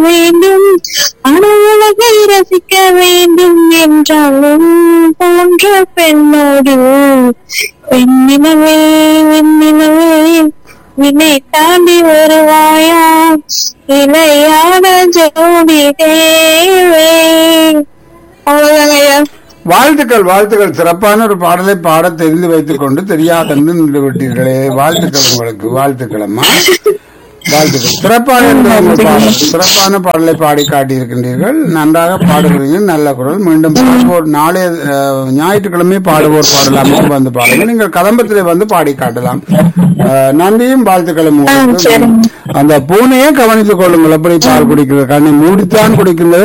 வேண்டும் அணுகுலகை ரசிக்க வேண்டும் என்றாலும் போன்ற பெண்ணோடு பெண்ணினவே வெண்ணினவே வினை தாண்டி வருவாயா இணையான ஜோடி தேவே அவ்வளவுதாங்க ஐயா வாழ்த்துக்கள் வாழ்த்துக்கள் சிறப்பான ஒரு பாடலை பாட தெரிந்து வைத்துக் கொண்டு தெரியாத நின்று விட்டீர்களே வாழ்த்துக்கள் உங்களுக்கு வாழ்த்துக்கள் அம்மா வாழ்த்துக்கள் சிறப்பான இருந்தது உங்கள் பாடல் சிறப்பான பாடலை பாடி காட்டியிருக்கின்றீர்கள் நன்றாக பாடுகிறீர்கள் நல்ல குரல் மீண்டும் பாடுவோர் நாளே அஹ், ஞாயிற்றுக்கிழமை பாடுவோர் பாடலாம் வந்து பாடுங்கள் நீங்கள் கதம்பத்திலே வந்து பாடி காட்டலாம் அஹ், நன்றியும் வாழ்த்துக்களும் உங்களுக்கு. சரிங்க. அந்த பூனையை கவனித்துக் கொள்ளுங்கள் எப்படி பால் குடிக்கிறது கண்ணை மூடித்தான் குடிக்கின்றது